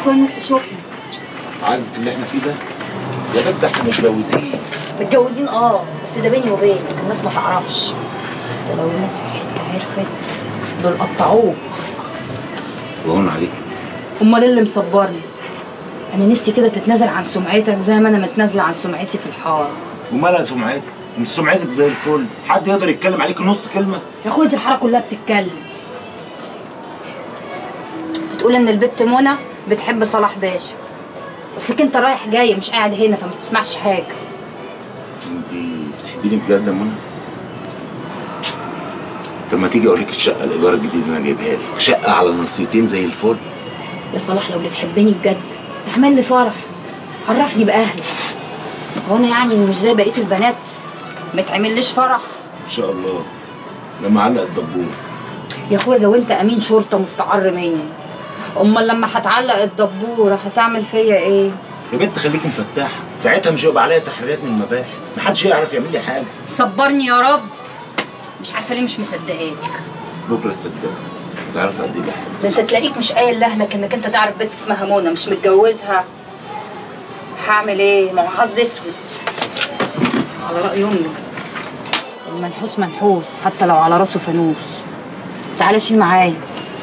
اخويا الناس تشوفنا عاجبك اللي احنا فيه ده يا بنت احنا متجوزين متجوزين اه بس ده بيني وبينك الناس ما تعرفش ده لو الناس في الحته عرفت دول قطعوك وهون عليك امال إيه اللي مصبرني انا نفسي كده تتنازل عن سمعتك زي ما انا متنازله عن سمعتي في الحاره ومالها سمعتك انت سمعتك زي الفل حد يقدر يتكلم عليك نص كلمه يا اخويا دي الحاره كلها بتتكلم بتقول ان البت منى بتحب صلاح باشا اصلك انت رايح جاي مش قاعد هنا فما تسمعش حاجه انت بتحبيني بجد يا منى طب ما تيجي اوريك الشقه الايجار الجديد اللي انا جايبها لك شقه على نصيتين زي الفل يا صلاح لو بتحبني بجد اعمل لي فرح عرفني باهلك هو انا يعني مش زي بقيه البنات ما تعمليش فرح ان شاء الله لما علق الدبور يا اخويا ده وانت امين شرطه مستعر مني امال لما هتعلق الدبوره هتعمل فيا ايه يا بنت خليكي مفتحه ساعتها مش هيبقى عليا تحريات من المباحث محدش يعرف يعمل لي حاجه صبرني يا رب مش عارفه ليه مش مصدقاك بكره الصدق تعرف قد ايه بحب ده انت تلاقيك مش قايل لاهلك انك انت تعرف بنت اسمها منى مش متجوزها هعمل ايه ما هو حظ اسود على راي امي المنحوس منحوس حتى لو على راسه فانوس تعالى شيل معايا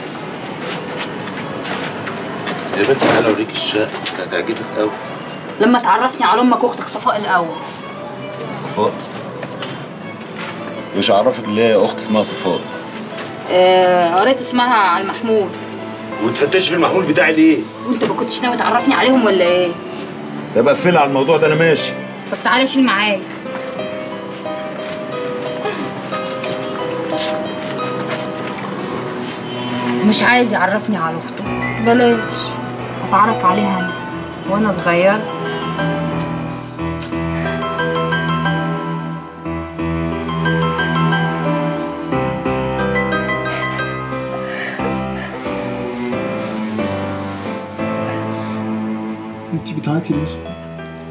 يا بنت تعالى اوريك الشقه هتعجبك قوي لما تعرفني على امك واختك صفاء الاول صفاء مش هعرفك اللي هي اخت اسمها صفاء آه، قريت اسمها على المحمول وتفتش في المحمول بتاعي ليه؟ وانت ما كنتش ناوي تعرفني عليهم ولا ايه طب قفلها على الموضوع ده انا ماشي طب تعالى شيل معايا مش عايز يعرفني على اخته بلاش اتعرف عليها انا وانا صغير انت بتعيطي ليه يا صفاء؟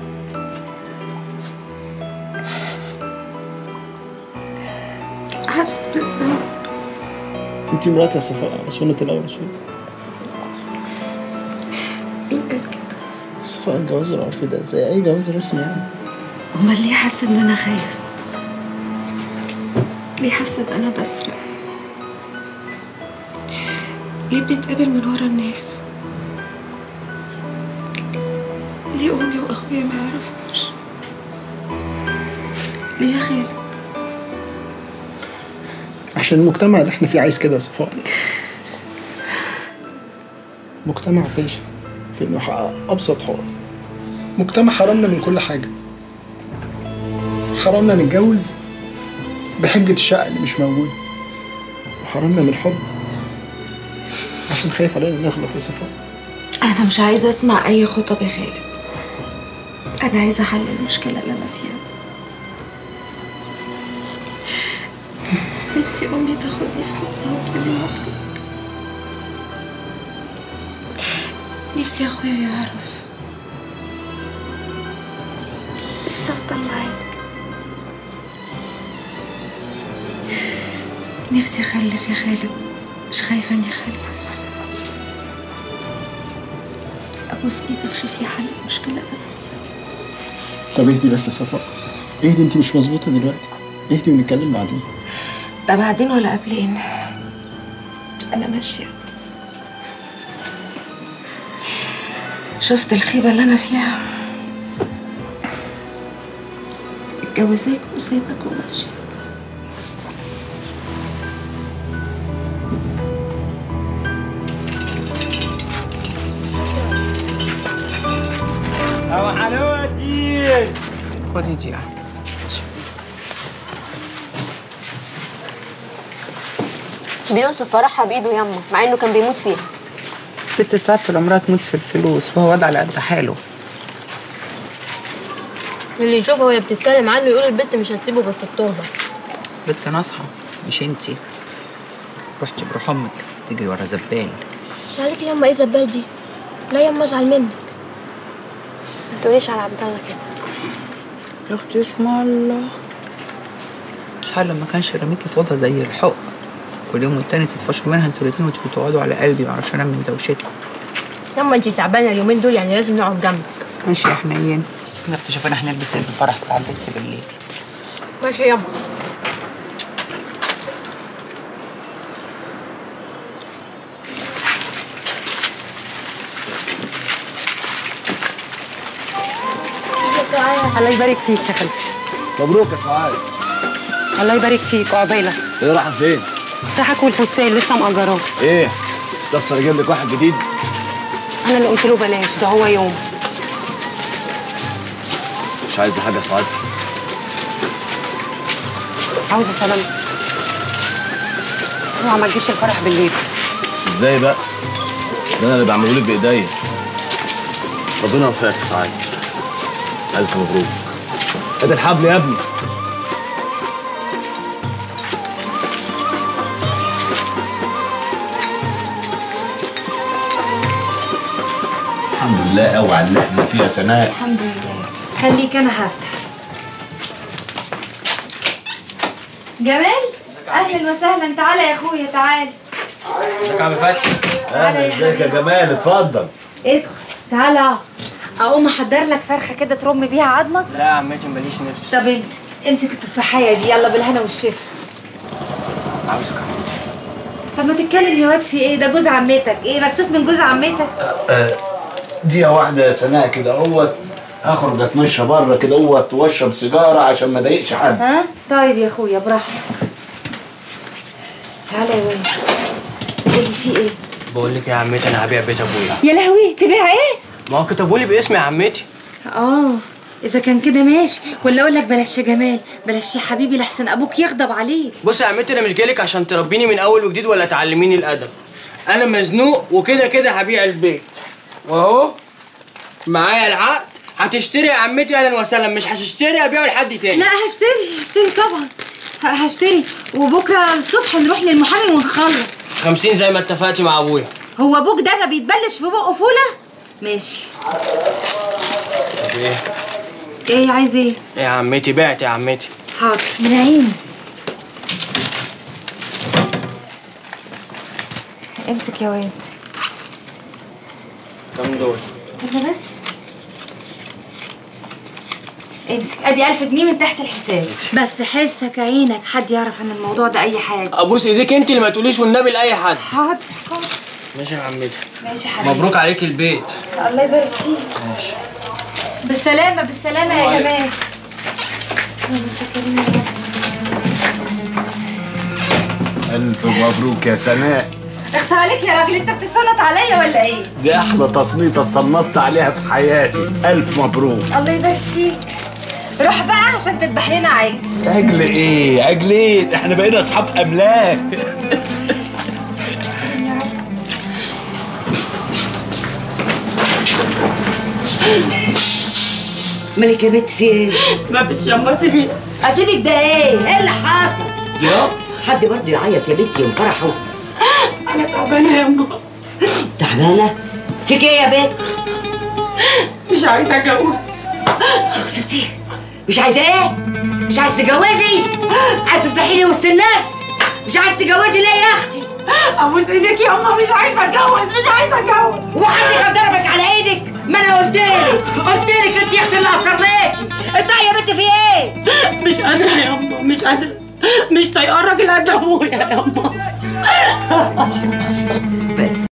حاسة بالذنب انت مراتي يا صفاء على سنة الأول رسول مين قال كده؟ صفاء الجواز العرفي ده زي أي جواز رسمي يعني أمال ليه حاسة إن أنا خايفة؟ ليه حاسة إن أنا بسرق؟ ليه بنتقابل من ورا الناس؟ ليه أمي وأخويا ما يعرفوش؟ ليه يا خالد؟ عشان المجتمع اللي احنا فيه عايز كده يا صفاء مجتمع فاشل في انه يحقق ابسط حقوق مجتمع حرمنا من كل حاجه حرمنا نتجوز بحجة الشقة اللي مش موجودة وحرمنا من الحب عشان خايف علينا نغلط يا صفاء أنا مش عايزة أسمع أي خطب يا خالد أنا عايزة أحل المشكلة اللي أنا فيها نفسي أمي تاخدني في حضنها وتقولي مبروك نفسي أخويا يعرف نفسي أفضل معاك نفسي أخلف يا خالد مش خايفة إني أخلف أبوس إيدك شوف لي حل المشكلة اللي أنا فيها طب اهدي بس يا صفاء اهدي انت مش مظبوطة دلوقتي اهدي ونتكلم بعدين لا بعدين ولا قبلين أنا ماشية شفت الخيبة اللي أنا فيها اتجوزاك وسايبك وماشية أو حلاوتي خدي دي يا أحمد. بيوصف فرحها بايده يمه مع انه كان بيموت فيها بنت ساعات طول عمرها تموت في الفلوس وهو وضع على قد حاله اللي يشوفها وهي بتتكلم عنه يقول البت مش هتسيبه غير في التربه بنت ناصحة مش انتي رحتي بروح امك تجري ورا زبال بس عليك يما ايه زبال دي لا يما ازعل منك ما تقوليش على عبد الله كده يا اختي اسم الله شحال لما كانش راميكي في اوضه زي الحق كل يوم والتاني تتفشوا منها انتوا الاتنين وتيجوا تقعدوا على قلبي معرفش انام من دوشتكم يما انت تعبانه اليومين دول يعني لازم نقعد جنبك ماشي يا حنين احنا اكتشفنا هنلبس ايه في الفرح بتاع البنت بالليل ماشي يما الله يبارك فيك يا خالتي مبروك يا سعاد الله يبارك فيك وعقبالك ايه رايحه فين؟ راح اكل فستان لسه مأجراه ايه؟ استخسر اجيب لك واحد جديد؟ انا اللي قلت له بلاش ده هو يوم مش عايزه حاجه يا سعاد عاوزه سلام اوعى ما تجيش الفرح بالليل ازاي بقى؟ ده انا اللي بعمله لك بايديا ربنا يوفقك يا سعاد الف مبروك ادي الحبل يا ابني الحمد لله قوي على اللي احنا فيها سناء الحمد لله خليك انا هفتح جمال اهلا وسهلا تعالى يا اخويا تعالى ازيك يا عم فتحي اهلا ازيك يا جمال اتفضل ادخل تعالى اقعد. اقوم احضر لك فرخه كده ترم بيها عظمك لا يا عمتي ماليش نفس طب امسك امسك التفاحيه دي يلا بالهنا والشفا عاوزك يا عمتي طب ما تتكلم يا واد في ايه ده جوز عمتك ايه مكسوف من جوز عمتك دي واحده يا سناء كده اهوت هخرج اتمشى بره كده اهوت واشرب سيجاره عشان ما اضايقش حد ها طيب يا اخويا براحتك تعالى يا واد قولي في ايه بقول لك يا عمتي انا هبيع بيت ابويا يا لهوي تبيع ايه ما هو كتبوا لي باسمي يا عمتي اه اذا كان كده ماشي ولا اقول لك بلاش يا جمال بلاش يا حبيبي لحسن ابوك يغضب عليك بص يا عمتي انا مش جايلك عشان تربيني من اول وجديد ولا تعلميني الادب انا مزنوق وكده كده هبيع البيت واهو معايا العقد هتشتري يا عمتي اهلا وسهلا مش هتشتري ابيعه لحد تاني لا هشتري هشتري طبعا ه- هشتري وبكره الصبح نروح للمحامي ونخلص 50 زي ما اتفقتي مع ابويا هو ابوك ده ما بيتبلش في بقه فوله ماشي طب ايه ايه عايز ايه ايه يا عمتي بعت يا عمتي حاضر من عيني امسك يا واد كام دول استنى بس امسك ادي 1000 جنيه من تحت الحساب بس حسك عينك حد يعرف عن الموضوع ده اي حاجه ابوس ايديك انت اللي ما تقوليش والنبي لاي حد حاضر حاضر ماشي يا عمتي ماشي يا حبيبي مبروك عليك البيت الله يبارك فيك ماشي بالسلامة بالسلامة يا وعليكم. جمال الف مبروك يا سناء اخسر عليك يا راجل انت بتسلط عليا ولا ايه؟ دي احلى تصنيطه اتصنطت عليها في حياتي الف مبروك الله يبارك فيك روح بقى عشان تذبح لنا عجل عجل ايه عجلين احنا بقينا اصحاب املاك مالك يا بنت في ايه؟ ما فيش يما سيبيني اسيبك ده ايه؟ ايه اللي حصل؟ يا حد برضه يعيط يا بنتي يوم فرحه انا تعبانه يما تعبانه؟ فيك ايه يا بنت؟ مش عايزه اتجوز يا ستي مش عايزه ايه؟ مش عايزه تتجوزي؟ عايزه تفتحي لي وسط الناس؟ مش عايزه تتجوزي ليه يا اختي؟ ابوس ايدك يما مش عايزه اتجوز مش عايزه اتجوز وحد كان ضربك على ايدك؟ ما انا قلت لك قلت لك انت يا اختي اللي اصريتي انت يا بنت في ايه؟ مش قادره يما مش قادره مش طايقه الراجل قد ابويا يما بس